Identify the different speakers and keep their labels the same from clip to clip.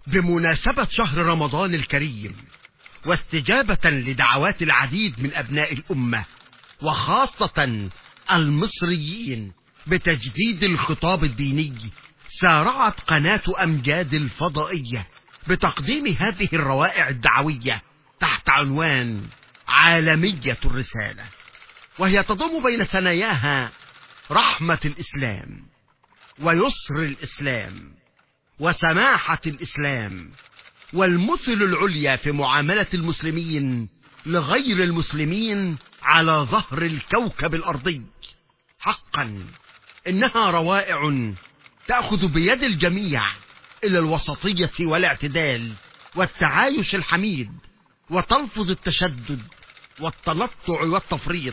Speaker 1: بمناسبة شهر رمضان الكريم واستجابة لدعوات العديد من أبناء الأمة وخاصة المصريين بتجديد الخطاب الديني سارعت قناة أمجاد الفضائية بتقديم هذه الروائع الدعوية تحت عنوان عالمية الرسالة وهي تضم بين ثناياها رحمة الإسلام ويسر الإسلام وسماحة الإسلام والمثل العليا في معاملة المسلمين لغير المسلمين على ظهر الكوكب الأرضي حقا إنها روائع تأخذ بيد الجميع إلى الوسطية والاعتدال والتعايش الحميد وتلفظ التشدد والتنطع والتفريط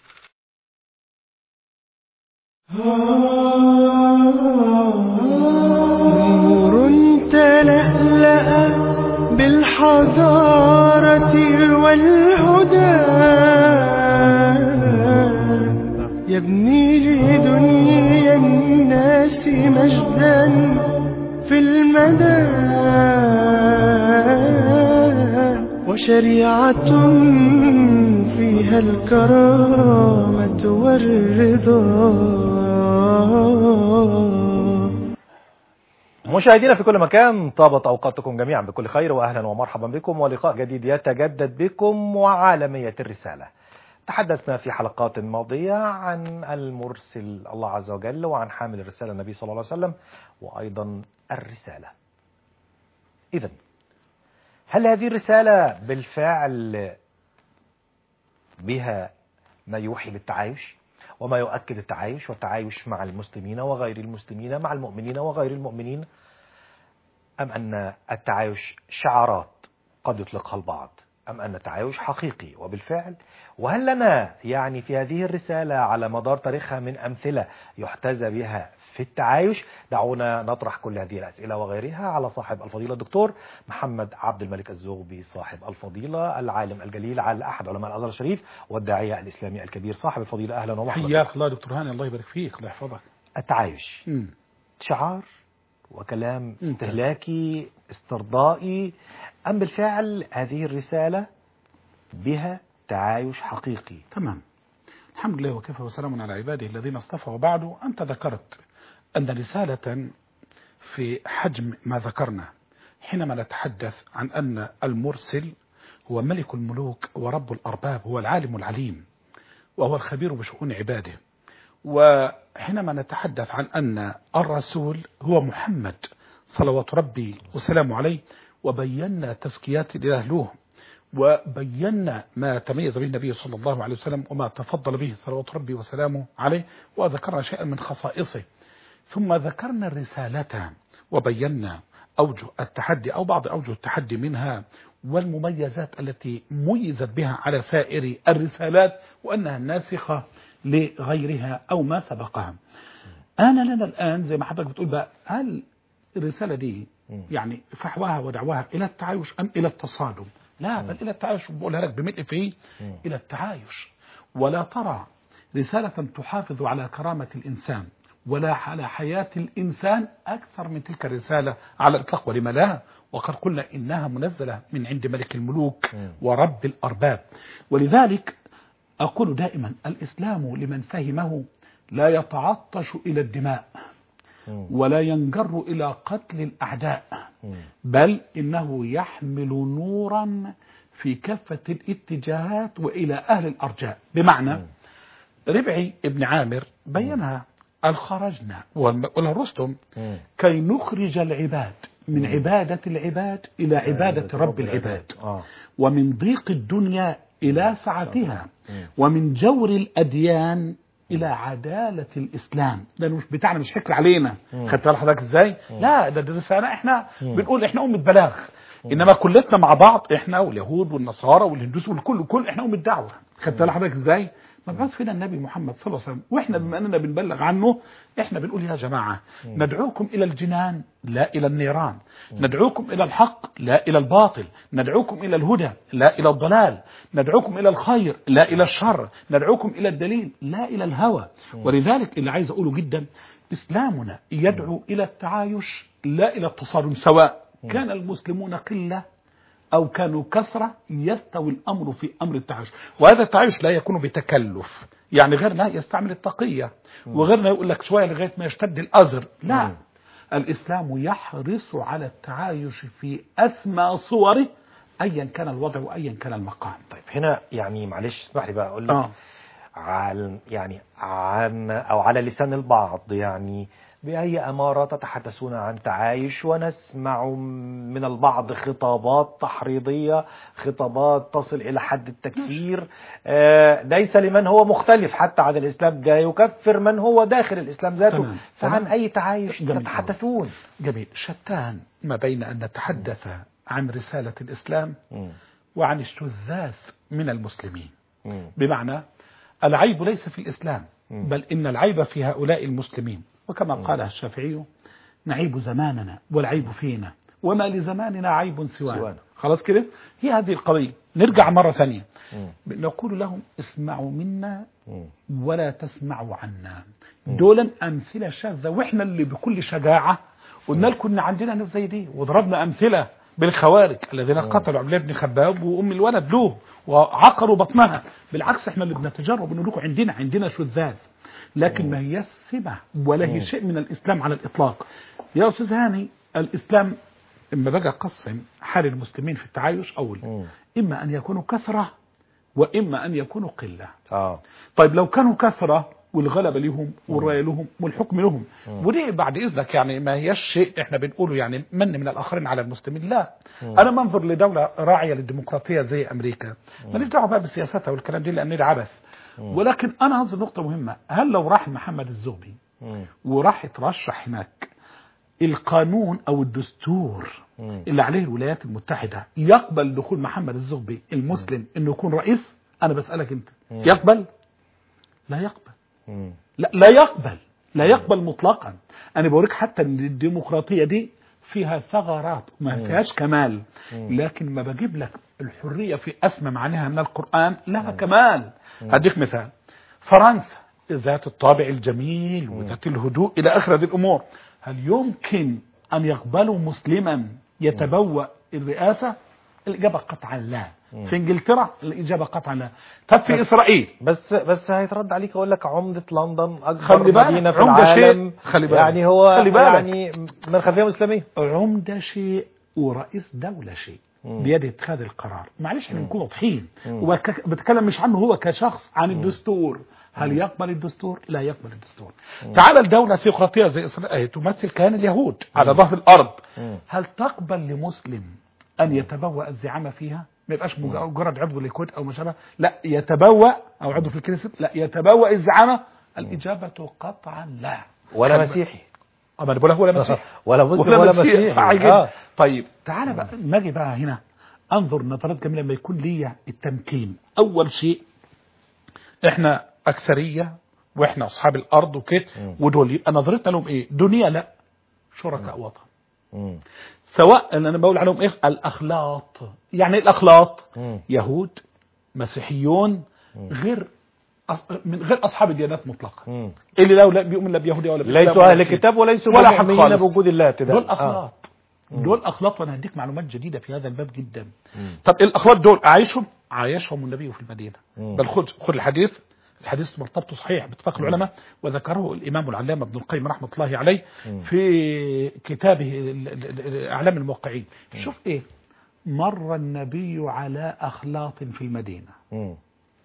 Speaker 2: نور تلألأ بالحضارة والهدى يبني لدنيا الناس مجدا في المدى وشريعة فيها الكرامة والرضا
Speaker 3: مشاهدينا في كل مكان طابت أوقاتكم جميعا بكل خير وأهلا ومرحبا بكم ولقاء جديد يتجدد بكم وعالمية الرسالة تحدثنا في حلقات ماضية عن المرسل الله عز وجل وعن حامل الرسالة النبي صلى الله عليه وسلم وأيضا الرسالة إذا هل هذه الرسالة بالفعل بها ما يوحي بالتعايش وما يؤكد التعايش والتعايش مع المسلمين وغير المسلمين مع المؤمنين وغير المؤمنين أم أن التعايش شعارات قد يطلقها البعض أم أن التعايش حقيقي وبالفعل وهل لنا يعني في هذه الرسالة على مدار تاريخها من أمثلة يحتذى بها في التعايش دعونا نطرح كل هذه الأسئلة وغيرها على صاحب الفضيلة الدكتور محمد عبد الملك الزغبي صاحب الفضيلة العالم الجليل على أحد علماء الأزهر الشريف والداعية الإسلامي الكبير صاحب الفضيلة أهلا ومرحبا
Speaker 4: حياك الله دكتور هاني الله يبارك فيك الله يحفظك
Speaker 3: التعايش
Speaker 4: مم.
Speaker 3: شعار وكلام استهلاكي استرضائي أم بالفعل هذه الرسالة بها تعايش حقيقي
Speaker 4: تمام الحمد لله وكفى وسلام على عباده الذين اصطفى وبعد أنت ذكرت أن رسالة في حجم ما ذكرنا حينما نتحدث عن أن المرسل هو ملك الملوك ورب الأرباب هو العالم العليم وهو الخبير بشؤون عباده وحينما نتحدث عن أن الرسول هو محمد صلوات ربي وسلامه عليه وبينا تزكيات الله له وبينا ما تميز به النبي صلى الله عليه وسلم وما تفضل به صلوات ربي وسلامه عليه وذكرنا شيئا من خصائصه ثم ذكرنا الرسالة وبينا أوجه التحدي أو بعض أوجه التحدي منها والمميزات التي ميزت بها على سائر الرسالات وأنها ناسخة لغيرها أو ما سبقها أنا لنا الآن زي ما حضرتك بتقول بقى هل الرسالة دي يعني فحواها ودعواها إلى التعايش أم إلى التصادم لا بل إلى التعايش بقولها لك بملء فيه إلى التعايش ولا ترى رسالة تحافظ على كرامة الإنسان ولا على حياة الإنسان أكثر من تلك الرسالة على الإطلاق ولما لا وقد قلنا إنها منزلة من عند ملك الملوك ورب الأرباب ولذلك أقول دائما الإسلام لمن فهمه لا يتعطش إلى الدماء ولا ينجر إلى قتل الأعداء بل إنه يحمل نورا في كافة الاتجاهات وإلى أهل الأرجاء بمعنى ربعي ابن عامر بينها الخرجنا ولا رستم كي نخرج العباد من عبادة العباد إلى عبادة رب العباد ومن ضيق الدنيا إلى سعتها ومن جور الأديان إلى عدالة الإسلام ده مش بتاعنا مش فكر علينا خدت بالك حضرتك إزاي لا ده, ده رسالة إحنا بنقول إحنا أمة بلاغ إنما كلتنا مع بعض إحنا واليهود والنصارى والهندوس والكل كل إحنا أمة دعوة خدت بالك حضرتك إزاي مبعوث فينا النبي محمد صلى الله عليه وسلم واحنا بما اننا بنبلغ عنه احنا بنقول يا جماعه ندعوكم الى الجنان لا الى النيران ندعوكم الى الحق لا الى الباطل ندعوكم الى الهدى لا الى الضلال ندعوكم الى الخير لا الى الشر ندعوكم الى الدليل لا الى الهوى ولذلك اللي عايز اقوله جدا اسلامنا يدعو الى التعايش لا الى التصادم سواء كان المسلمون قلة أو كانوا كثرة يستوي الأمر في أمر التعايش وهذا التعايش لا يكون بتكلف يعني غيرنا يستعمل التقية وغيرنا يقول لك شوية لغاية ما يشتد الأزر لا
Speaker 3: مم.
Speaker 4: الإسلام يحرص على التعايش في أسمى صوره أيا كان الوضع وأيا كان المقام
Speaker 3: طيب هنا يعني معلش اسمح لي بقى اقول لك
Speaker 4: آه.
Speaker 3: عن يعني عن او على لسان البعض يعني بأي أمارة تتحدثون عن تعايش ونسمع من البعض خطابات تحريضية خطابات تصل إلى حد التكفير آه، ليس لمن هو مختلف حتى عن الإسلام ده يكفر من هو داخل الإسلام ذاته
Speaker 4: تمام.
Speaker 3: فعن
Speaker 4: تمام.
Speaker 3: أي تعايش
Speaker 4: جميل.
Speaker 3: تتحدثون
Speaker 4: جميل شتان ما بين أن نتحدث عن رسالة الإسلام
Speaker 3: مم.
Speaker 4: وعن الشذاذ من المسلمين
Speaker 3: مم.
Speaker 4: بمعنى العيب ليس في الإسلام
Speaker 3: مم.
Speaker 4: بل إن العيب في هؤلاء المسلمين وكما قال الشافعي نعيب زماننا والعيب فينا وما لزماننا عيب سوانا
Speaker 3: سوانا.
Speaker 4: خلاص كده هي هذه القضية نرجع مرة ثانية
Speaker 3: مم.
Speaker 4: نقول لهم اسمعوا منا
Speaker 3: مم.
Speaker 4: ولا تسمعوا عنا دولا أمثلة شاذة وإحنا اللي بكل شجاعة قلنا لكم إن عندنا ناس زي دي وضربنا أمثلة بالخوارج الذين قتلوا عبد الله بن خباب وأم الولد له وعقروا بطنها بالعكس إحنا اللي بنتجرب ونقول لكم عندنا عندنا شذاذ لكن ما هي السمة ولا هي شيء من الإسلام على الإطلاق يا أستاذ هاني الإسلام إما بقى قسم حال المسلمين في التعايش أول
Speaker 3: مم.
Speaker 4: إما أن يكونوا كثرة وإما أن يكونوا قلة
Speaker 3: آه
Speaker 4: طيب لو كانوا كثرة والغلبة لهم والرأي لهم والحكم لهم ودي بعد إذنك يعني ما هيش شيء إحنا بنقوله يعني من من الآخرين على المسلمين لا أنا منظر لدولة راعية للديمقراطية زي أمريكا ماليش دعوة بقى بسياستها والكلام دي لأن ده عبث ولكن أنا هذه نقطة مهمة هل لو راح محمد الزغبي
Speaker 3: مم.
Speaker 4: وراح يترشح هناك القانون او الدستور
Speaker 3: مم.
Speaker 4: اللي عليه الولايات المتحده يقبل دخول محمد الزغبي المسلم انه يكون رئيس انا بسالك انت يقبل لا يقبل
Speaker 3: مم.
Speaker 4: لا لا يقبل لا يقبل مطلقا انا بوريك حتى ان الديمقراطيه دي فيها ثغرات ما فيهاش كمال لكن ما بجيب لك الحريه في اسمى معناها من القران لها كمال هديك مثال فرنسا ذات الطابع الجميل وذات الهدوء الى اخر هذه الامور هل يمكن ان يقبلوا مسلما يتبوأ الرئاسه الاجابه قطعا لا في انجلترا الاجابه قطعا لا طب في اسرائيل
Speaker 3: بس بس هيترد عليك اقول لك عمدة لندن اكبر
Speaker 4: خلي بالك،
Speaker 3: مدينة في
Speaker 4: عمدة شيء.
Speaker 3: العالم
Speaker 4: خلي بالك.
Speaker 3: يعني هو
Speaker 4: خلي بالك.
Speaker 3: يعني من خلفية مسلمية
Speaker 4: عمدة شيء ورئيس دولة شيء بيد اتخاذ القرار معلش احنا نكون واضحين هو ك- بتكلم مش عنه هو كشخص عن الدستور هل يقبل الدستور لا يقبل الدستور تعال الدولة ثيوقراطية زي إسرائيل تمثل كيان اليهود على ظهر الأرض هل تقبل لمسلم أن يتبوأ الزعامة فيها ما يبقاش مجرد عضو ليكود أو ما شابه لا يتبوأ أو عضو في الكنيسة لا يتبوأ الزعامة الإجابة قطعا لا
Speaker 3: ولا
Speaker 4: خلي-
Speaker 3: مسيحي
Speaker 4: أما أنا بقول لك ولا مسيحي
Speaker 3: ولا مسلم ولا مسيحي
Speaker 4: صح جدا
Speaker 3: آه.
Speaker 4: طيب تعالى بقى نجي بقى هنا انظر نظرات جميله لما يكون ليا التمكين اول شيء احنا اكثريه واحنا اصحاب الارض وكده ودول يبقى نظرتنا لهم ايه دنيا لا شركاء وطن
Speaker 3: مم.
Speaker 4: سواء اللي انا بقول عليهم ايه الاخلاط يعني إيه الاخلاط
Speaker 3: مم.
Speaker 4: يهود مسيحيون غير أص- من غير اصحاب الديانات مطلقا
Speaker 3: مم.
Speaker 4: اللي لا لا بيؤمن لا بيهودي ولا بإسلام
Speaker 3: ليسوا
Speaker 4: ولا
Speaker 3: اهل
Speaker 4: بشيء.
Speaker 3: كتاب وليسوا
Speaker 4: ولا حق
Speaker 3: مؤمنين
Speaker 4: خالص.
Speaker 3: بوجود الله ابتداء
Speaker 4: دول
Speaker 3: آه.
Speaker 4: اخلاط دول اخلاط وانا هديك معلومات جديده في هذا الباب جدا طب الاخلاط دول اعيشهم عايشهم النبي في المدينه
Speaker 3: مم.
Speaker 4: بل خذ خذ الحديث الحديث مرتبطه صحيح باتفاق العلماء وذكره الامام العلامه ابن القيم رحمه الله عليه في كتابه ال- ال- ال- اعلام الموقعين شوف ايه مر النبي على اخلاط في المدينه
Speaker 3: مم.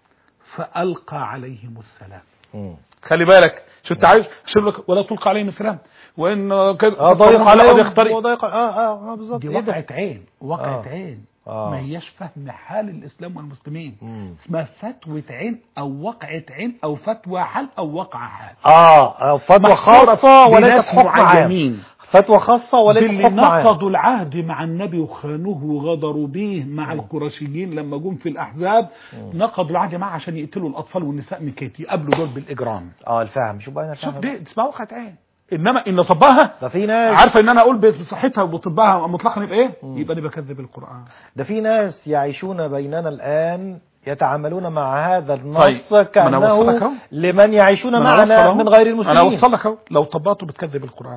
Speaker 4: فالقى عليهم السلام
Speaker 3: مم.
Speaker 4: خلي بالك شو انت عايز شوف لك ولا تلقى عليهم السلام وان كده
Speaker 3: اه ضيق عليهم
Speaker 4: يخترق
Speaker 3: وضيق اه اه اه بالظبط
Speaker 4: دي
Speaker 3: إيه ده؟
Speaker 4: وقعت عين وقعت
Speaker 3: آه.
Speaker 4: عين
Speaker 3: آه.
Speaker 4: ما هياش فهم حال الاسلام والمسلمين
Speaker 3: مم.
Speaker 4: اسمها فتوى عين او وقعة عين او فتوى حال او وقع حال
Speaker 3: اه آه، فتوى خاصة وليست
Speaker 4: بناس
Speaker 3: حكم عام
Speaker 4: معينين
Speaker 3: فتوى خاصة وليست
Speaker 4: باللي
Speaker 3: حكم عام
Speaker 4: نقضوا العهد مع النبي وخانوه وغدروا به مع القرشيين لما جم في الاحزاب نقضوا العهد معه عشان يقتلوا الاطفال والنساء من كيت يقابلوا دول بالاجرام
Speaker 3: اه الفهم شوف بقى انا
Speaker 4: شوف
Speaker 3: فاهم
Speaker 4: دي اسمها وقعة عين انما ان طبقها
Speaker 3: ده في ناس
Speaker 4: عارفه ان انا اقول بصحتها وبطبها مطلقا يبقى ايه يبقى انا بكذب القران
Speaker 3: ده في ناس يعيشون بيننا الآن يتعاملون مع هذا النص
Speaker 4: طيب، ما أنا أوصلك
Speaker 3: كأنه
Speaker 4: أهو.
Speaker 3: لمن يعيشون
Speaker 4: ما أنا أوصل
Speaker 3: معنا
Speaker 4: أهو.
Speaker 3: من غير المسلمين
Speaker 4: انا اوصل لك أهو. لو طبقته بتكذب القران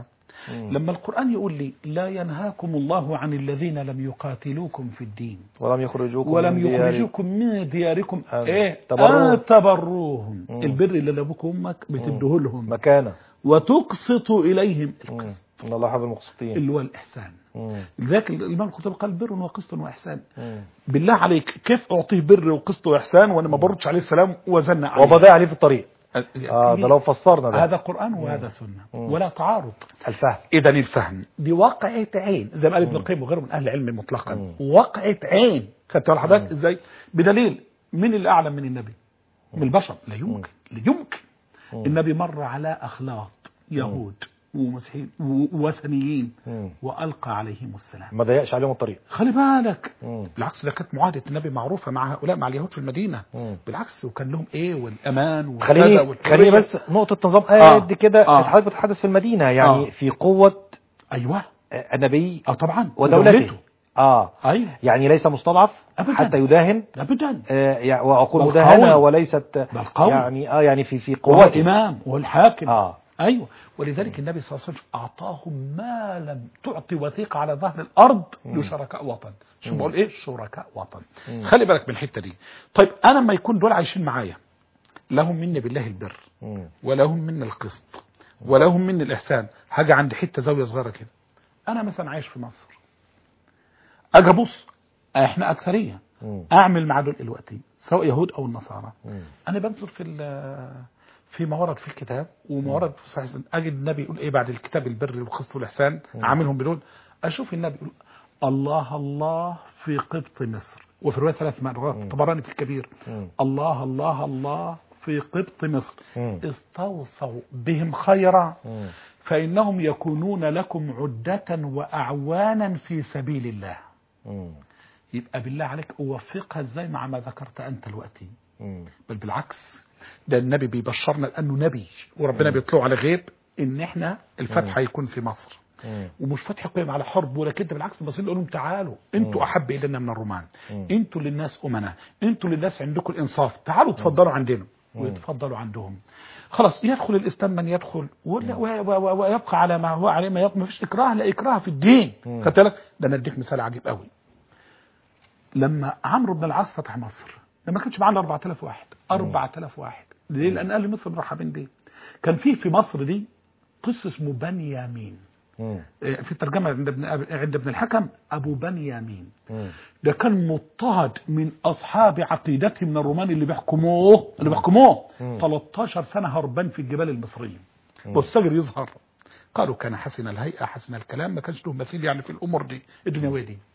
Speaker 4: لما القرآن يقول لي لا ينهاكم الله عن الذين لم يقاتلوكم في الدين
Speaker 3: ولم يخرجوكم
Speaker 4: ولم
Speaker 3: من دياركم.
Speaker 4: يخرجوكم من دياركم
Speaker 3: آه.
Speaker 4: ايه
Speaker 3: تبروهم.
Speaker 4: آه تبروهم
Speaker 3: مم.
Speaker 4: البر اللي لابوك وامك بتديه لهم
Speaker 3: مكانة
Speaker 4: وتقسطوا اليهم
Speaker 3: مم.
Speaker 4: القسط
Speaker 3: إن الله يحب المقسطين
Speaker 4: اللي هو الاحسان
Speaker 3: مم.
Speaker 4: لذلك الامام الخطيب قال بر وقسط واحسان
Speaker 3: مم.
Speaker 4: بالله عليك كيف اعطيه بر وقسط واحسان وانا ما بردش عليه السلام وزن عليه
Speaker 3: وبضيع عليه في الطريق
Speaker 4: آه
Speaker 3: اه ده لو فسرنا ده
Speaker 4: هذا قرآن وهذا سنة
Speaker 3: مم.
Speaker 4: ولا تعارض
Speaker 3: الفهم
Speaker 4: إذا الفهم بواقعة عين زي ما قال ابن القيم وغيره من أهل العلم مطلقا واقعة عين خدت بالك حضرتك إزاي بدليل من اللي أعلم من النبي من البشر لا يمكن لا يمكن النبي مر على أخلاط يهود ومسيحيين ووثنيين
Speaker 3: مم.
Speaker 4: وألقى عليهم السلام
Speaker 3: ما ضيقش عليهم الطريق
Speaker 4: خلي بالك
Speaker 3: مم.
Speaker 4: بالعكس ده كانت معاهدة النبي معروفة مع هؤلاء مع اليهود في المدينة
Speaker 3: مم.
Speaker 4: بالعكس وكان لهم ايه والأمان وكذا
Speaker 3: خليني
Speaker 4: والحرية.
Speaker 3: خليني بس نقطة نظام
Speaker 4: آه.
Speaker 3: قد كده
Speaker 4: آه.
Speaker 3: حضرتك بتتحدث في المدينة يعني
Speaker 4: آه.
Speaker 3: في قوة
Speaker 4: أيوه
Speaker 3: آه، النبي
Speaker 4: اه طبعا
Speaker 3: ودولته اه
Speaker 4: ايوه
Speaker 3: يعني ليس مستضعف
Speaker 4: أبداً.
Speaker 3: حتى يداهن
Speaker 4: ابدا
Speaker 3: آه يعني وعقول
Speaker 4: بل
Speaker 3: مداهنة
Speaker 4: قوي.
Speaker 3: وليست
Speaker 4: بل قوي.
Speaker 3: يعني اه يعني في في
Speaker 4: وهو
Speaker 3: قوته
Speaker 4: الامام وهو الحاكم
Speaker 3: اه
Speaker 4: ايوه ولذلك النبي صلى الله عليه وسلم اعطاهم ما لم تعطي وثيقه على ظهر الارض لشركاء وطن شو بقول ايه شركاء وطن خلي بالك من الحته دي طيب انا لما يكون دول عايشين معايا لهم مني بالله البر
Speaker 3: مم.
Speaker 4: ولهم مني القسط ولهم مني الاحسان حاجه عند حته زاويه صغيره كده انا مثلا عايش في مصر اجي ابص احنا اكثريه
Speaker 3: مم.
Speaker 4: اعمل مع دول دلوقتي سواء يهود او النصارى
Speaker 3: مم.
Speaker 4: انا بنظر في ال- في ما ورد في الكتاب وما ورد في صحيح السنة. اجد النبي يقول ايه بعد الكتاب البر والقسط والاحسان عاملهم بدول اشوف النبي يقول الله الله في قبط مصر وفي روايه ثلاث مرات طبراني في الكبير
Speaker 3: مم.
Speaker 4: الله الله الله في قبط مصر
Speaker 3: مم.
Speaker 4: استوصوا بهم خيرا
Speaker 3: مم.
Speaker 4: فانهم يكونون لكم عده واعوانا في سبيل الله
Speaker 3: مم.
Speaker 4: يبقى بالله عليك اوفقها ازاي مع ما ذكرت انت دلوقتي
Speaker 3: مم.
Speaker 4: بل بالعكس ده النبي بيبشرنا لانه نبي وربنا بيطلعوا على غيب ان احنا الفتح هيكون في مصر
Speaker 3: مم.
Speaker 4: ومش فتح قيم على حرب ولا كده بالعكس المصريين يقولوا لهم تعالوا انتوا احب الينا من الرومان انتوا للناس امنا انتوا للناس عندكم الانصاف تعالوا تفضلوا عندنا ويتفضلوا عندهم خلاص يدخل الاسلام من يدخل ولا- و- و- و- ويبقى على ما هو عليه ما يبقى ما فيش اكراه لا اكراه في الدين خدت بالك ده انا اديك مثال عجيب قوي لما عمرو بن العاص فتح مصر لما كانش معانا 4000 واحد 4000 واحد ليه لان اهل مصر مرحبين بيه كان في في مصر دي قصه اسمه بنيامين
Speaker 3: مم.
Speaker 4: إيه، في الترجمه عند ابن عند ابن الحكم ابو بنيامين
Speaker 3: مم.
Speaker 4: ده كان مضطهد من اصحاب عقيدته من الرومان اللي بيحكموه اللي بيحكموه 13 سنه هربان في الجبال المصريه والسجر يظهر قالوا كان حسن الهيئه حسن الكلام ما كانش له مثيل يعني في الامور دي الدنيويه دي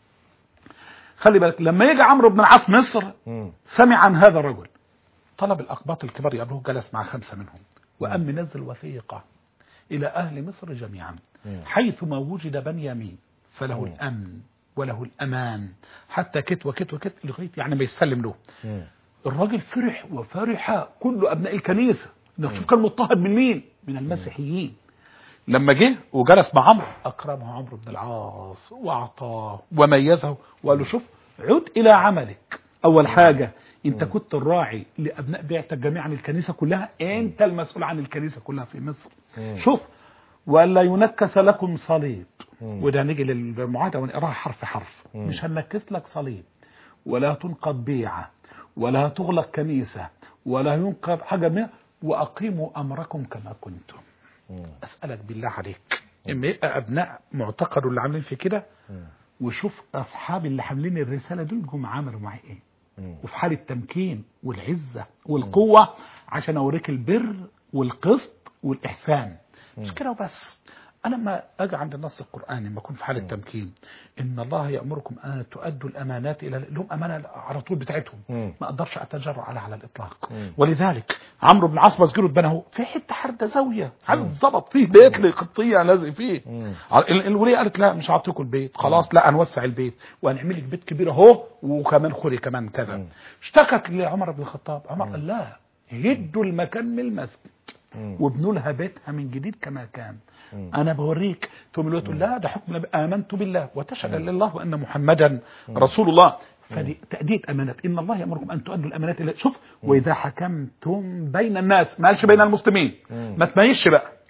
Speaker 4: خلي بالك لما يجي عمرو بن العاص مصر
Speaker 3: مم.
Speaker 4: سمع عن هذا الرجل طلب الأقباط الكبار يقابلوه جلس مع خمسة منهم وقام منزل وثيقة إلى أهل مصر جميعا حيثما وجد بنيامين فله الأمن وله الأمان حتى كت وكت وكت لغاية يعني ما يسلم له
Speaker 3: مم.
Speaker 4: الراجل فرح وفرح كل أبناء الكنيسة نفسه كان مضطهد من مين؟ من المسيحيين لما جه وجلس مع عمرو أكرمه عمرو بن العاص وأعطاه وميزه وقال له شوف عد إلى عملك أول حاجة أنت كنت الراعي لأبناء بيعتك جميعا الكنيسة كلها أنت المسؤول عن الكنيسة كلها في مصر شوف ولا ينكس لكم صليب وده نيجي للمعاهدة ونقراها حرف حرف مش هنكس لك صليب ولا تنقض بيعة ولا تغلق كنيسة ولا ينقض حاجة منها وأقيموا أمركم كما كنتم أسألك بالله عليك إما يبقى أبناء معتقدوا اللي عاملين في كده وشوف أصحاب اللي حاملين الرسالة دول جم عملوا معي إيه وفي حال التمكين والعزة والقوة عشان أوريك البر والقسط والإحسان مش كده وبس أنا لما أجي عند النص القرآني لما أكون في حال التمكين إن الله يأمركم أن تؤدوا الأمانات إلى لهم أمانة على طول بتاعتهم
Speaker 3: مم.
Speaker 4: ما أقدرش أتجرأ عليها على الإطلاق ولذلك عمرو بن العاص مسجده اتبنى في حتة حردة زاوية عايز ظبط فيه بيت لقبطية لازق فيه ال- الولية قالت لا مش هعطيكم البيت خلاص لا هنوسع البيت وهنعمل لك بيت كبير اهو وكمان خلي كمان كذا اشتكت لعمر بن الخطاب عمر قال لا هدوا المكان من المسجد وابنوا لها بيتها من جديد كما كان انا بوريك ثم الولد تقول لا ده حكم النبي. امنت بالله وتشهد ان الله وان محمدا رسول الله فدي تأدية أمانات إن الله يأمركم أن تؤدوا الأمانات إلى شوف وإذا حكمتم بين الناس ما قالش بين المسلمين ما تميزش بقى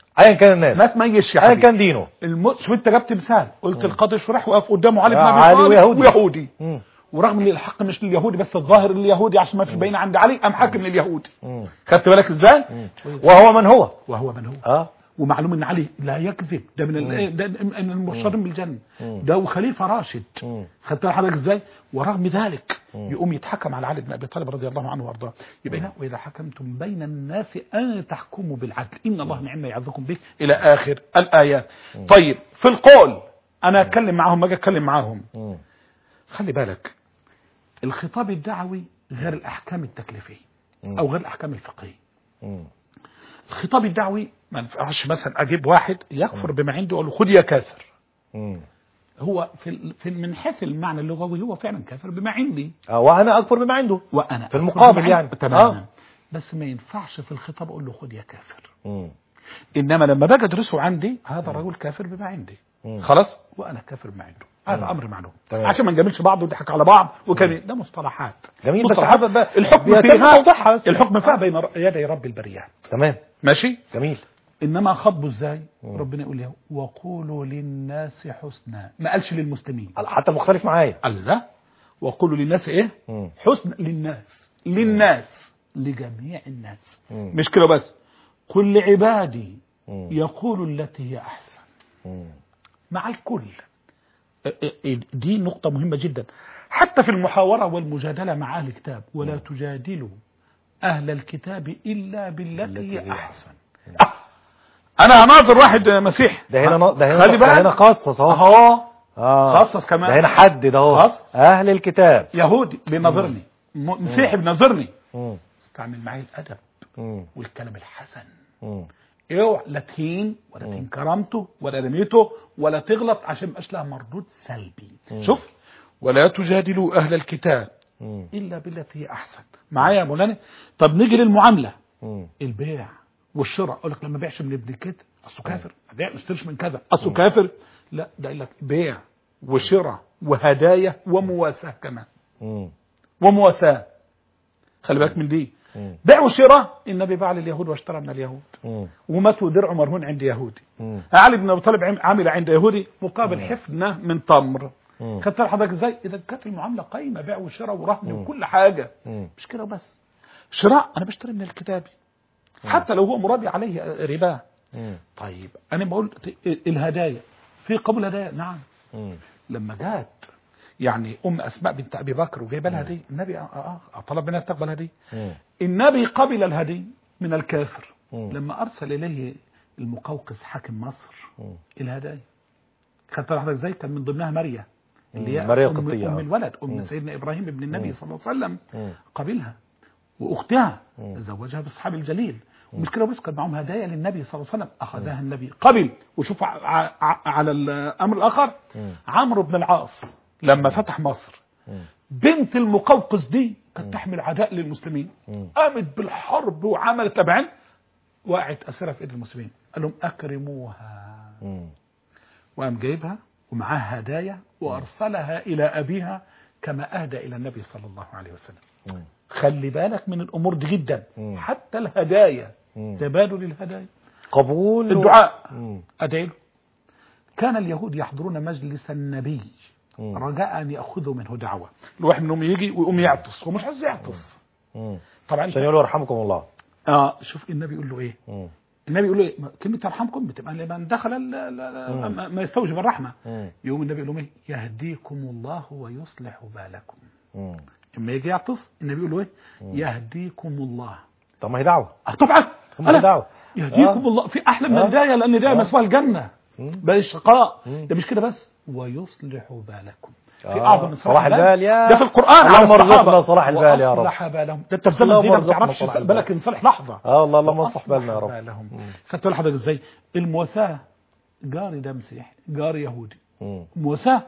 Speaker 3: ايا كان الناس
Speaker 4: ما تميزش يا
Speaker 3: ايا
Speaker 4: حبيبي
Speaker 3: كان دينه
Speaker 4: الم... شوف انت جبت مثال قلت القاضي شرح وقف قدامه علي بن
Speaker 3: آه،
Speaker 4: ابي
Speaker 3: علي
Speaker 4: طالب
Speaker 3: ويهودي.
Speaker 4: ويهودي
Speaker 3: مم.
Speaker 4: ورغم ان الحق مش لليهودي بس الظاهر لليهودي عشان ما في بين عند علي قام حاكم لليهودي
Speaker 3: مم.
Speaker 4: خدت بالك ازاي
Speaker 3: وهو من هو
Speaker 4: وهو من هو
Speaker 3: اه
Speaker 4: ومعلوم ان علي لا يكذب ده من ال- ده من المبشرين بالجنه
Speaker 3: مم.
Speaker 4: ده وخليفه راشد
Speaker 3: مم.
Speaker 4: خدت بالك حضرتك ازاي ورغم ذلك يقوم يتحكم على علي بن ابي طالب رضي الله عنه وارضاه يبقى هنا واذا حكمتم بين الناس ان تحكموا بالعدل ان الله نعم ما يعظكم به الى اخر الايات طيب في القول انا اتكلم معاهم ما اجي اتكلم معاهم
Speaker 3: مم.
Speaker 4: خلي بالك الخطاب الدعوي غير الاحكام التكليفيه او غير الاحكام الفقهيه
Speaker 3: مم.
Speaker 4: الخطاب الدعوي ما ينفعش مثلا اجيب واحد يكفر بما عنده اقول له خد يا كافر
Speaker 3: مم.
Speaker 4: هو في ال- في من حيث المعنى اللغوي هو فعلا كافر بما عندي
Speaker 3: آه، وانا اكفر بما عنده
Speaker 4: وانا
Speaker 3: في المقابل
Speaker 4: أكفر
Speaker 3: يعني.
Speaker 4: بما- تماما
Speaker 3: آه.
Speaker 4: بس ما ينفعش في الخطاب اقول له خد يا كافر
Speaker 3: مم.
Speaker 4: انما لما باجي ادرسه عندي هذا الرجل كافر بما عندي
Speaker 3: مم.
Speaker 4: خلاص وانا كافر بما عنده هذا
Speaker 3: مم.
Speaker 4: امر معلوم
Speaker 3: تمام.
Speaker 4: عشان ما نجاملش بعض ونضحك على بعض وكان ده مصطلحات
Speaker 3: جميل بس
Speaker 4: مصطلحات
Speaker 3: حابب بقى-
Speaker 4: الحكم
Speaker 3: بيتم
Speaker 4: فيها
Speaker 3: توضيحها بس.
Speaker 4: الحكم فيها بين ر- يدي رب البريات
Speaker 3: تمام
Speaker 4: ماشي
Speaker 3: جميل
Speaker 4: انما خطبه ازاي ربنا يقول له وقولوا للناس حسنا ما قالش للمسلمين
Speaker 3: حتى مختلف معايا
Speaker 4: قال لا وقولوا للناس ايه
Speaker 3: مم.
Speaker 4: حسن للناس للناس لجميع الناس
Speaker 3: مم.
Speaker 4: مش كده بس قل لعبادي
Speaker 3: مم.
Speaker 4: يقول التي هي احسن
Speaker 3: مم.
Speaker 4: مع الكل ا- ا- دي نقطة مهمة جدا حتى في المحاورة والمجادلة مع أهل الكتاب ولا تجادلوا أهل الكتاب إلا بالتي
Speaker 3: التي
Speaker 4: هي
Speaker 3: هي
Speaker 4: أحسن آه. أنا هناظر واحد مسيحي
Speaker 3: ده هنا ن- ده هنا
Speaker 4: خلي
Speaker 3: ده هنا
Speaker 4: بالك
Speaker 3: خصص اهو
Speaker 4: أهو
Speaker 3: اه
Speaker 4: خصص كمان.
Speaker 3: ده هنا حدد اهو
Speaker 4: خصص.
Speaker 3: اهل الكتاب
Speaker 4: يهودي بيناظرني م- مسيحي بيناظرني
Speaker 3: مم.
Speaker 4: استعمل معي الأدب
Speaker 3: مم.
Speaker 4: والكلام الحسن
Speaker 3: مم.
Speaker 4: اوعى لا تهين ولا تهين كرامته ولا رميته ولا تغلط عشان ما يبقاش لها مردود سلبي شوف ولا تجادلوا اهل الكتاب
Speaker 3: مم.
Speaker 4: الا بالتي هي احسن معايا يا مولانا طب نيجي للمعامله
Speaker 3: مم.
Speaker 4: البيع والشراء اقول لك لما بيعش من ابن كده اصله كافر ما بيع ما اشتريش من كذا اصله كافر لا ده قال لك بيع وشراء وهدايا ومواساه كمان
Speaker 3: مم.
Speaker 4: ومواساه خلي بالك من دي
Speaker 3: مم.
Speaker 4: بيع وشراء النبي باع لليهود واشترى من اليهود
Speaker 3: مم.
Speaker 4: ومات ودرعه مرهون عند يهودي
Speaker 3: مم.
Speaker 4: علي بن ابي طالب عم- عمل عند يهودي مقابل حفنه من تمر
Speaker 3: مم.
Speaker 4: خدت بالك حضرتك ازاي اذا كانت المعامله قايمه بيع وشراء ورهن وكل حاجه
Speaker 3: مم.
Speaker 4: مش كده بس شراء انا بشتري من الكتابي حتى لو هو مرادي عليه ربا
Speaker 3: مم.
Speaker 4: طيب انا بقول ت- الهدايا في قبول هدايا نعم
Speaker 3: مم.
Speaker 4: لما جات يعني ام اسماء بنت ابي بكر وجايبه لها هديه النبي آه آه آه طلب منها تقبل هديه
Speaker 3: مم.
Speaker 4: النبي قبل الهدي من الكافر
Speaker 3: مم.
Speaker 4: لما ارسل اليه المقوقس حاكم مصر
Speaker 3: مم.
Speaker 4: الهدايا خدت بالك ازاي كان من ضمنها مريم اللي هي
Speaker 3: مم. مريم
Speaker 4: أم,
Speaker 3: القبطية،
Speaker 4: ام
Speaker 3: آه.
Speaker 4: الولد ام
Speaker 3: مم.
Speaker 4: سيدنا ابراهيم ابن النبي
Speaker 3: مم.
Speaker 4: صلى الله عليه وسلم
Speaker 3: مم.
Speaker 4: قبلها واختها
Speaker 3: مم.
Speaker 4: تزوجها باصحاب الجليل ومش كده بس كان معاهم هدايا للنبي صلى الله عليه وسلم اخذها النبي قبل وشوف ع- ع- على الامر الاخر
Speaker 3: مم.
Speaker 4: عمرو بن العاص لما فتح مصر
Speaker 3: مم.
Speaker 4: بنت المقوقس دي كانت تحمل عداء للمسلمين
Speaker 3: مم.
Speaker 4: قامت بالحرب وعملت تبعا وقعت اسيره في ايد المسلمين قال لهم اكرموها
Speaker 3: مم.
Speaker 4: وقام جايبها ومعاها هدايا وارسلها الى ابيها كما اهدى الى النبي صلى الله عليه وسلم
Speaker 3: مم.
Speaker 4: خلي بالك من الامور دي جدا
Speaker 3: مم.
Speaker 4: حتى الهدايا
Speaker 3: مم.
Speaker 4: تبادل الهدايا
Speaker 3: قبول و-
Speaker 4: الدعاء
Speaker 3: مم.
Speaker 4: ادعي له كان اليهود يحضرون مجلس النبي
Speaker 3: مم.
Speaker 4: رجاء ان ياخذوا منه دعوه الواحد منهم يجي ويقوم يعطس ومش عايز يعطس
Speaker 3: مم.
Speaker 4: طبعا
Speaker 3: عشان يقولوا يرحمكم الله
Speaker 4: اه شوف النبي يقول له ايه
Speaker 3: مم.
Speaker 4: النبي يقول له إيه؟ كلمه يرحمكم بتبقى لمن دخل ال- ال- ال- ما- ما يستوجب الرحمه
Speaker 3: مم.
Speaker 4: يقوم النبي يقول لهم ايه يهديكم الله ويصلح بالكم
Speaker 3: مم.
Speaker 4: اما يجي يعطس النبي يقول له ايه يهديكم الله
Speaker 3: طب ما هي دعوة
Speaker 4: آه طبعا
Speaker 3: طب ما هي
Speaker 4: أنا
Speaker 3: دعوة
Speaker 4: يهديكم
Speaker 3: آه.
Speaker 4: الله في احلى من
Speaker 3: آه.
Speaker 4: الهدايه لان الهدايه
Speaker 3: آه.
Speaker 4: مسوى الجنه
Speaker 3: مم.
Speaker 4: بل الشقاء
Speaker 3: مم.
Speaker 4: ده مش كده بس ويصلح بالكم في
Speaker 3: آه.
Speaker 4: اعظم من
Speaker 3: صلاح البال يا-
Speaker 4: ده في القران
Speaker 3: اللهم
Speaker 4: على
Speaker 3: ارزقنا
Speaker 4: الصحابة.
Speaker 3: صلاح البال يا رب.
Speaker 4: واصلح بالهم ده انت في زمن
Speaker 3: اللهم
Speaker 4: دي ما
Speaker 3: ارزقنا
Speaker 4: بتعرفش
Speaker 3: صلاح البال.
Speaker 4: بالك ينصلح لحظه
Speaker 3: اه الله اللهم اصلح
Speaker 4: وأصلح
Speaker 3: بالنا يا رب
Speaker 4: بالهم.
Speaker 3: مم.
Speaker 4: خدت بالك حضرتك ازاي المواساه جاري ده مسيحي جاري يهودي
Speaker 3: مم.
Speaker 4: مواساه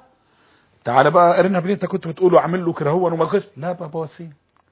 Speaker 4: تعالى بقى قرينا باللي انت كنت بتقوله اعمل له كده هو وما تغش لا بقى بواسيه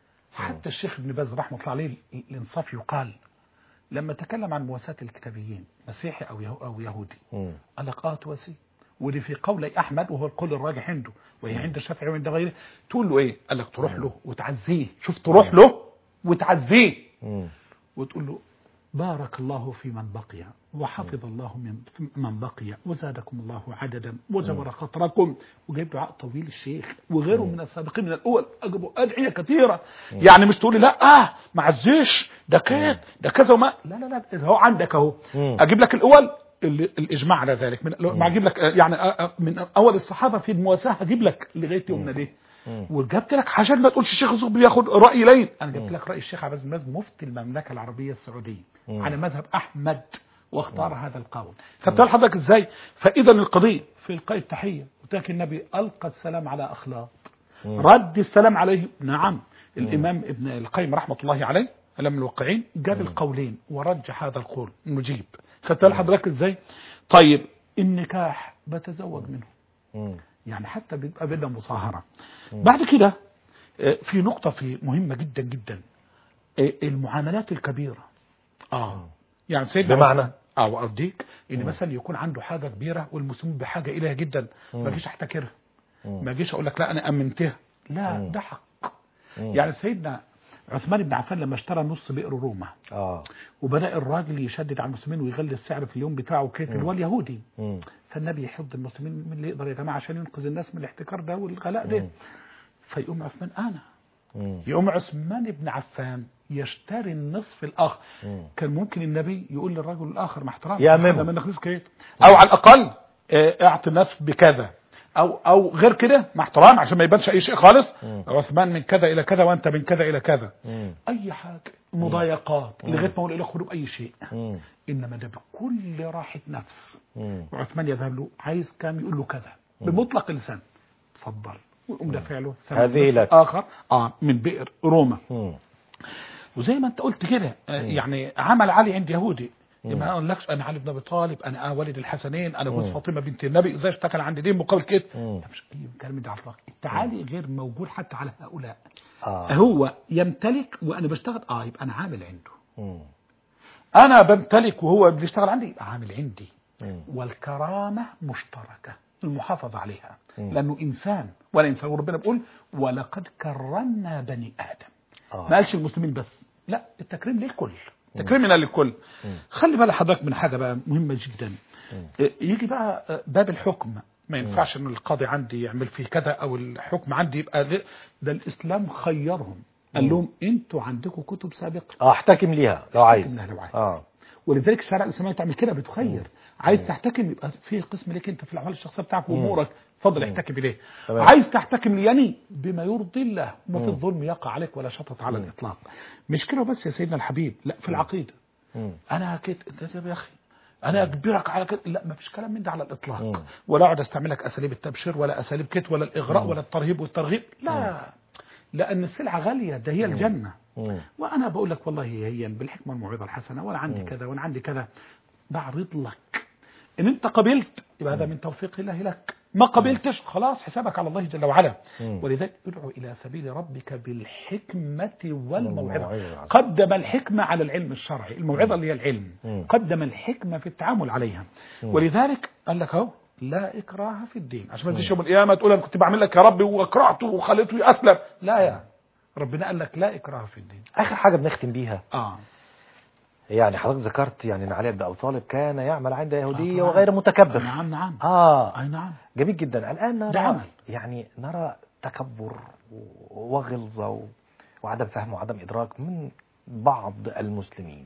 Speaker 4: حتى الشيخ ابن باز رحمه الله عليه الانصاف يقال لما تكلم عن مواساة الكتابيين مسيحي او يهو او يهودي
Speaker 3: مم.
Speaker 4: قال لك اه تواسيه ودي في قول احمد وهو القول الراجح عنده وهي عند الشافعي وعند غيره تقول له ايه قال لك تروح له وتعزيه شوف تروح له وتعزيه
Speaker 3: مم.
Speaker 4: وتقول له بارك الله في من بقي وحفظ الله من من بقي وزادكم الله عددا وجبر خطركم وجايب دعاء طويل الشيخ وغيره من السابقين من الاول اجبوا ادعيه كثيره يعني مش تقولي لا اه ما عزيش ده كده ده كذا وما لا لا لا هو عندك اهو
Speaker 3: مم.
Speaker 4: اجيب لك الاول ال- الاجماع على ذلك من ما اجيب لك آه، يعني آه، آه، من اول الصحابه في المواساه هجيب لك لغايه يومنا ده وجبت لك عشان ما تقولش الشيخ الزغبي بياخد راي لين انا جبت لك راي الشيخ عباس بن باز مفتي المملكه العربيه السعوديه على مذهب احمد واختار هذا القول خدت بال حضرتك ازاي فاذا القضيه في القاء التحيه وتاك النبي القى السلام على اخلاق رد السلام عليه نعم الامام ابن القيم رحمه الله عليه لم الواقعين جاب القولين ورجح هذا القول مجيب خدت بال حضرتك ازاي طيب النكاح بتزوج منه
Speaker 3: مم.
Speaker 4: يعني حتى بيبقى بينا مصاهرة بعد كده آه، في نقطة في مهمة جدا جدا آه، المعاملات الكبيرة اه يعني سيدنا
Speaker 3: بمعنى؟
Speaker 4: عثمان- اه وأرضيك ان مثلا يكون عنده حاجة كبيرة والمسلمين بحاجة إليها جدا ما جيش احتكرها ما جيش اقول لك لا انا امنتها لا ده حق يعني سيدنا عثمان بن عفان لما اشترى نص بئر روما
Speaker 3: اه
Speaker 4: وبدأ الراجل يشدد على المسلمين ويغلي السعر في اليوم بتاعه كيف اللي هو اليهودي
Speaker 3: مم.
Speaker 4: فالنبي يحض المسلمين من اللي يقدر يا جماعه عشان ينقذ الناس من الاحتكار ده والغلاء ده فيقوم عثمان انا
Speaker 3: مم.
Speaker 4: يقوم عثمان بن عفان يشتري النصف الاخر كان ممكن النبي يقول للرجل الاخر مع احترام
Speaker 3: يا مم.
Speaker 4: إحنا ما نخلص كده او على الاقل آه، اعطي النصف بكذا او او غير كده مع احترام عشان ما يبانش اي شيء خالص عثمان من كذا الى كذا وانت من كذا الى كذا
Speaker 3: مم.
Speaker 4: اي حاجه مضايقات لغايه ما اقول لك باي شيء
Speaker 3: مم.
Speaker 4: انما ده بكل راحه نفس
Speaker 3: مم.
Speaker 4: وعثمان يذهب له عايز كام يقول له كذا بمطلق اللسان اتفضل ويقوم دافع له ثمن
Speaker 3: هذه
Speaker 4: نصف
Speaker 3: لك.
Speaker 4: اخر اه من بئر روما
Speaker 3: مم.
Speaker 4: وزي ما انت قلت كده آه يعني عمل علي عند يهودي ما اقولكش انا علي بن ابي طالب انا والد الحسنين انا جوز فاطمه بنت النبي ازاي اشتكى عند دين مقابل كده
Speaker 3: مم.
Speaker 4: ده مش اي كلام من ده على الإطلاق. التعالي غير موجود حتى على هؤلاء
Speaker 3: اه
Speaker 4: هو يمتلك وانا بشتغل اه يبقى انا عامل عنده
Speaker 3: مم.
Speaker 4: انا بمتلك وهو بيشتغل عندي يبقى عامل عندي
Speaker 3: مم.
Speaker 4: والكرامة مشتركة المحافظة عليها لأنه إنسان ولا إنسان وربنا بيقول ولقد كرمنا بني آدم
Speaker 3: آه.
Speaker 4: ما قالش المسلمين بس لا التكريم للكل تكريمنا للكل خلي بالك حضرتك من حاجة بقى مهمة جدا إيه، يجي بقى آه، باب الحكم ما ينفعش ان القاضي عندي يعمل فيه كذا او الحكم عندي يبقى ده, ده الاسلام خيرهم قال لهم انتوا عندكم كتب سابقه
Speaker 3: اه احتكم ليها لو عايز
Speaker 4: منها لو عايز
Speaker 3: اه
Speaker 4: ولذلك الشرع الاسلامي تعمل كده بتخير عايز تحتكم يبقى في قسم ليك انت في الاعمال الشخصيه بتاعك وامورك اتفضل احتكم اليه
Speaker 3: تمام.
Speaker 4: عايز تحتكم ليني بما يرضي الله وما في الظلم يقع عليك ولا شطط على الاطلاق مش كده بس يا سيدنا الحبيب لا في العقيده
Speaker 3: مم.
Speaker 4: انا كده انت يا اخي انا اجبرك على كده لا ما فيش كلام من ده على الاطلاق
Speaker 3: مم.
Speaker 4: ولا اقعد استعمل لك اساليب التبشير ولا اساليب كت ولا الاغراء ولا الترهيب والترغيب لا لان السلعه غاليه ده هي الجنه
Speaker 3: مم.
Speaker 4: وانا بقول لك والله هي بالحكمه والموعظه الحسنه وانا عندي كذا وانا عندي كذا بعرض لك ان انت قبلت يبقى هذا من توفيق الله لك ما قبلتش خلاص حسابك على الله جل وعلا ولذلك ادعو الى سبيل ربك بالحكمه والموعظه
Speaker 3: والموعظة.
Speaker 4: قدم الحكمه على العلم الشرعي الموعظه اللي هي العلم
Speaker 3: مم.
Speaker 4: قدم الحكمه في التعامل عليها ولذلك قال لك اهو لا اكراه في الدين عشان ما تجيش يوم القيامه تقول انا كنت بعمل لك يا ربي واكرهته وخليته يسلم لا يا ربنا قال لك لا اكراه في الدين
Speaker 3: اخر حاجه بنختم بيها
Speaker 4: اه
Speaker 3: يعني حضرتك ذكرت يعني ان علي بن ابي طالب كان يعمل عند يهوديه
Speaker 4: آه.
Speaker 3: وغير متكبر
Speaker 4: نعم نعم
Speaker 3: اه
Speaker 4: اي نعم
Speaker 3: جميل جدا الان نرى
Speaker 4: ده عمل.
Speaker 3: يعني نرى تكبر وغلظه و- وعدم فهم وعدم ادراك من بعض المسلمين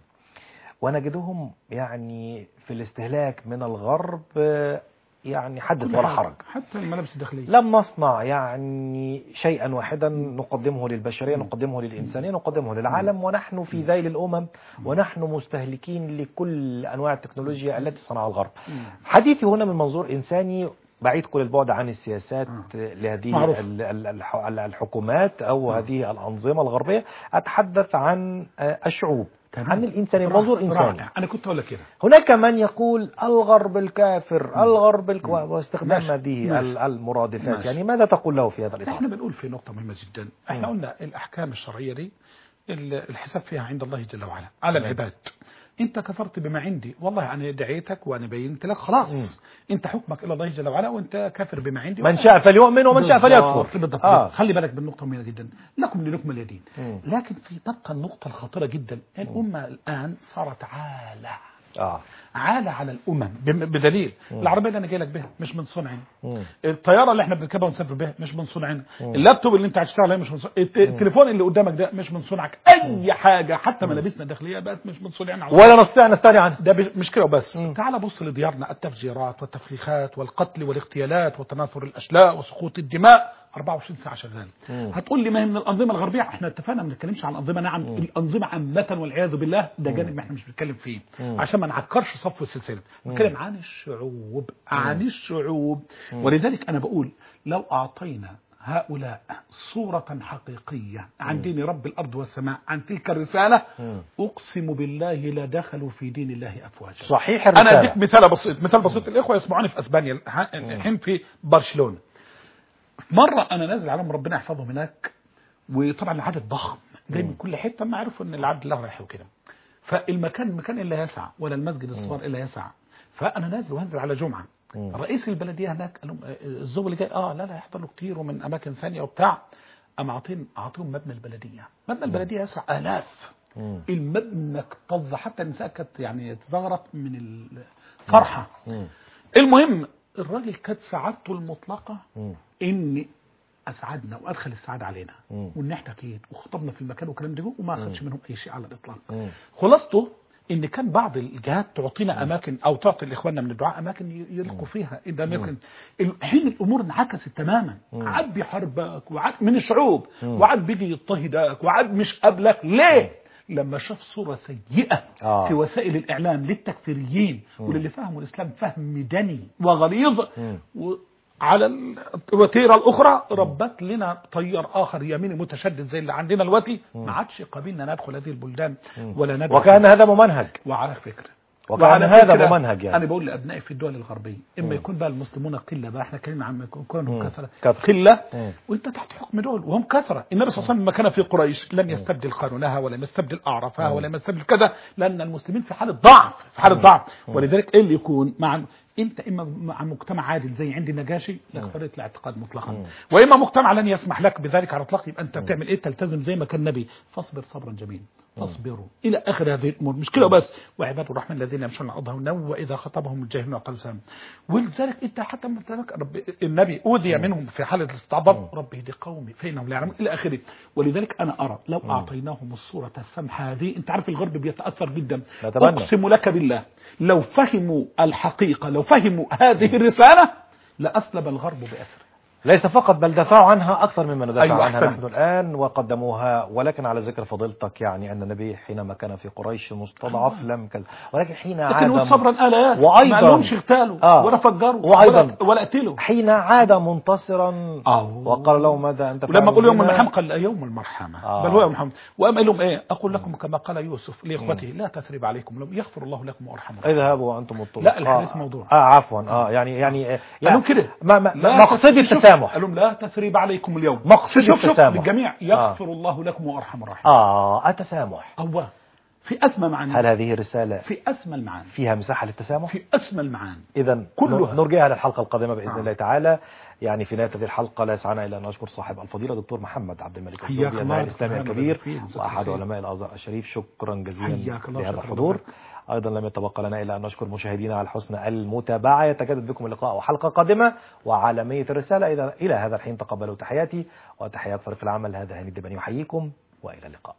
Speaker 3: ونجدهم يعني في الاستهلاك من الغرب آه، يعني حدث
Speaker 4: كل
Speaker 3: ولا
Speaker 4: حاجة.
Speaker 3: حرج
Speaker 4: حتى الملابس الداخليه
Speaker 3: لم نصنع يعني شيئا واحدا نقدمه للبشرية نقدمه للإنسانية نقدمه للعالم ونحن في ذيل الأمم ونحن مستهلكين لكل أنواع التكنولوجيا التي صنعها الغرب حديثي هنا من منظور إنساني بعيد كل البعد عن السياسات لهذه
Speaker 4: معروف.
Speaker 3: ال- ال- الح- الحكومات أو هذه الأنظمة الغربية أتحدث عن آه، الشعوب
Speaker 4: تمام.
Speaker 3: عن الإنسانية من منظور إنساني
Speaker 4: رائع. انا كنت اقول لك كده
Speaker 3: هناك من يقول الغرب الكافر الغرب الك... واستخدام
Speaker 4: ماشي.
Speaker 3: هذه
Speaker 4: ماشي.
Speaker 3: ال- المرادفات
Speaker 4: ماشي.
Speaker 3: يعني ماذا تقول له في هذا الإطار
Speaker 4: احنا بنقول في نقطه مهمه جدا احنا قلنا الاحكام الشرعيه دي ال- الحساب فيها عند الله جل وعلا على العباد انت كفرت بما عندي والله انا دعيتك وانا بينت لك خلاص انت حكمك الى الله جل وعلا وانت كافر بما عندي
Speaker 3: من شاء فليؤمن ومن شاء فليكفر
Speaker 4: بالضبط، بالضبط
Speaker 3: آه.
Speaker 4: خلي بالك بالنقطه مهمه جدا لكم لكم اليدين
Speaker 3: مم.
Speaker 4: لكن في تبقى النقطه الخطيره جدا الامه الان صارت عاله
Speaker 3: اه
Speaker 4: عالة على الأمم بم- بدليل العربية اللي أنا جاي لك بها مش من صنعنا
Speaker 3: مم.
Speaker 4: الطيارة اللي احنا بنركبها ونسافر بها مش من صنعنا اللابتوب اللي انت هتشتغل عليه مش من صنعنا الت- التليفون اللي قدامك ده مش من صنعك أي حاجة حتى ملابسنا الداخلية بقت مش من صنعنا على
Speaker 3: ولا نستطيع نستغني عنه
Speaker 4: ده ب- مش كده وبس تعال بص لديارنا التفجيرات والتفريخات والقتل والاغتيالات وتناثر الاشلاء وسقوط الدماء 24 ساعه شغال هتقول لي ما هي من الانظمه الغربيه احنا اتفقنا ما بنتكلمش عن الانظمه نعم الانظمه عامه والعياذ بالله ده جانب ما احنا مش بنتكلم فيه عشان ما نعكرش صف السلسله بنتكلم عن الشعوب عن الشعوب ولذلك انا بقول لو اعطينا هؤلاء صورة حقيقية عن دين رب الأرض والسماء عن تلك الرسالة أقسم بالله لا دخلوا في دين الله أفواجا
Speaker 3: صحيح
Speaker 4: أنا
Speaker 3: الرسالة
Speaker 4: أديك مثال بسيط مثال بسيط الإخوة يسمعوني في أسبانيا الح- الحين في برشلونة مرة أنا نازل عليهم ربنا يحفظهم هناك وطبعا العدد ضخم جاي من كل حتة ما عرفوا إن العدد الله رايح وكده فالمكان المكان إلا يسع ولا المسجد الصغير إلا يسع فأنا نازل وهنزل على جمعة رئيس البلدية هناك قال لهم آه، الزوج اللي جاي اه لا لا يحضر له كتير ومن أماكن ثانية وبتاع أم أعطين أعطيهم مبنى البلدية مبنى البلدية يسع آلاف
Speaker 3: مم.
Speaker 4: المبنى اكتظ حتى النساء كانت يعني تزغرط من الفرحة
Speaker 3: مم.
Speaker 4: المهم الراجل كانت سعادته المطلقة
Speaker 3: مم.
Speaker 4: ان اسعدنا وادخل السعاده علينا
Speaker 3: مم.
Speaker 4: وان احنا اكيد وخطبنا في المكان والكلام ده وما اخدش منهم اي شيء على الاطلاق
Speaker 3: مم.
Speaker 4: خلاصته ان كان بعض الجهات تعطينا اماكن او تعطي لاخواننا من الدعاء اماكن ي- يلقوا فيها اذا ممكن الحين الامور انعكست تماما عاد بيحاربك وعاد من الشعوب وعاد بيجي يضطهدك وعاد مش قابلك ليه لما شاف صورة سيئة
Speaker 3: آه.
Speaker 4: في وسائل الإعلام للتكفيريين وللي فهموا الإسلام فهم دني وغليظ وعلى ال- الوتيرة الأخرى ربت لنا طيار آخر يميني متشدد زي اللي عندنا دلوقتي ما عادش قابلنا ندخل هذه البلدان ولا ندخل
Speaker 3: وكان هذا ممنهج
Speaker 4: وعلى فكرة
Speaker 3: وكان
Speaker 4: وعلى
Speaker 3: هذا
Speaker 4: فكرة
Speaker 3: ممنهج يعني.
Speaker 4: انا بقول لابنائي في الدول الغربيه اما يكون بقى المسلمون قله بقى احنا اتكلمنا عن كونهم كثره
Speaker 3: كثرة.
Speaker 4: قله
Speaker 3: مم.
Speaker 4: وانت تحت حكم دول وهم كثره النبي صلى الله عليه وسلم لما كان في قريش لم يستبدل قانونها ولم يستبدل اعرافها ولم يستبدل كذا لان المسلمين في حاله ضعف في حاله ضعف ولذلك ايه اللي يكون مع انت اما مع مجتمع عادل زي عندي نجاشي لك حريه الاعتقاد مطلقا واما مجتمع لن يسمح لك بذلك على الاطلاق يبقى انت بتعمل ايه تلتزم زي ما كان النبي فاصبر صبرا جميلا فاصبروا الى اخر هذه الامور مش كده بس وعباد الرحمن الذين يمشون على الارض هونا واذا خطبهم الجاهلون قالوا سلام ولذلك انت حتى ما تذكر رب النبي اوذي منهم في حاله الاستعباط رب اهدي قومي فانهم لا يعلمون الى اخره ولذلك انا ارى لو اعطيناهم الصوره السمحه هذه انت عارف الغرب بيتاثر جدا
Speaker 3: نتمنى.
Speaker 4: اقسم لك بالله لو فهموا الحقيقه لو فهموا هذه الرساله لاسلب الغرب باسره
Speaker 3: ليس فقط بل دفعوا عنها أكثر مما ندافع
Speaker 4: أيوة،
Speaker 3: عنها
Speaker 4: أحسنت.
Speaker 3: نحن الآن وقدموها ولكن على ذكر فضيلتك يعني أن النبي حينما كان في قريش مستضعف لم كذا ولكن حين
Speaker 4: لكن
Speaker 3: عاد
Speaker 4: هو صبرا الايات
Speaker 3: وأيضا-
Speaker 4: ما لهمش اغتالوا
Speaker 3: آه.
Speaker 4: ولا فجروا
Speaker 3: وأيضا-
Speaker 4: ولا, ولا قتلوا
Speaker 3: حين عاد منتصرا
Speaker 4: آه.
Speaker 3: وقال له ماذا أنت
Speaker 4: ولما
Speaker 3: فاعل
Speaker 4: اقول يوم
Speaker 3: بنا؟
Speaker 4: المرحمة قال لا يوم المرحمة
Speaker 3: آه.
Speaker 4: بل هو يوم المرحمة وأما قال لهم إيه أقول لكم كما قال يوسف لإخوته لا تثريب عليكم لهم يغفر الله لكم وأرحمكم
Speaker 3: اذهبوا وأنتم الطلاب
Speaker 4: لا، الحديث
Speaker 3: آه.
Speaker 4: موضوع.
Speaker 3: آه عفوا آه يعني يعني
Speaker 4: قال لهم كده
Speaker 3: ما ما
Speaker 4: لا
Speaker 3: مقصدي
Speaker 4: تث- شوف،
Speaker 3: التسامح
Speaker 4: قال لهم لا تثريب عليكم اليوم
Speaker 3: مقصدي
Speaker 4: شوف شوف
Speaker 3: التسامح.
Speaker 4: للجميع يغفر الله لكم وأرحم الراحمين
Speaker 3: آه التسامح
Speaker 4: الله في أسمى معاني
Speaker 3: هل هذه الرسالة
Speaker 4: في أسمى المعاني
Speaker 3: فيها مساحة للتسامح؟
Speaker 4: في أسمى المعاني
Speaker 3: إذا
Speaker 4: كلها.
Speaker 3: نرجعها للحلقة القادمة بإذن
Speaker 4: آه.
Speaker 3: الله تعالى يعني في نهاية هذه الحلقة لا يسعنا إلا أن نشكر صاحب الفضيلة دكتور محمد عبد الملك
Speaker 4: حياك
Speaker 3: الزوبي
Speaker 4: الله
Speaker 3: الداعي الإسلامي
Speaker 4: دكتور
Speaker 3: الكبير
Speaker 4: محمد عبد الفيل،
Speaker 3: وأحد
Speaker 4: جزاك
Speaker 3: علماء الأزهر الشريف شكرا جزيلا
Speaker 4: حياك الله،
Speaker 3: لهذا
Speaker 4: شكرا
Speaker 3: الحضور
Speaker 4: لك.
Speaker 3: أيضا لم يتبقى لنا إلا أن نشكر مشاهدينا على حسن المتابعة يتجدد بكم اللقاء وحلقة قادمة وعالمية الرسالة إذا إلى هذا الحين تقبلوا تحياتي وتحيات فريق العمل هذا هاني الدبني يحييكم وإلى اللقاء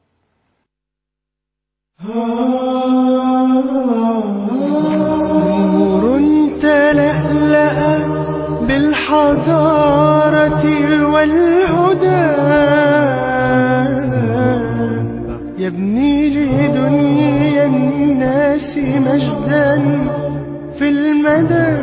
Speaker 2: نور تلألأ بالحضارة والهدى يبني لدنيا الناس مجدا في المدى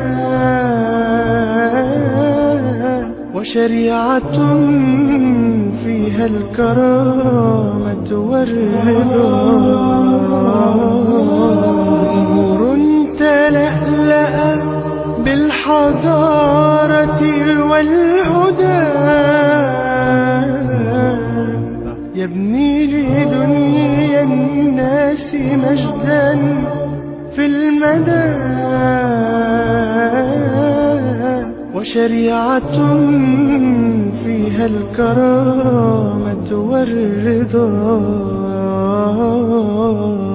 Speaker 2: وشريعة فيها الكرامة والرضا نور تلألأ بالحضارة والهدى يبني لدنيا الناس مجدا في المدى وشريعة فيها الكرامة والرضا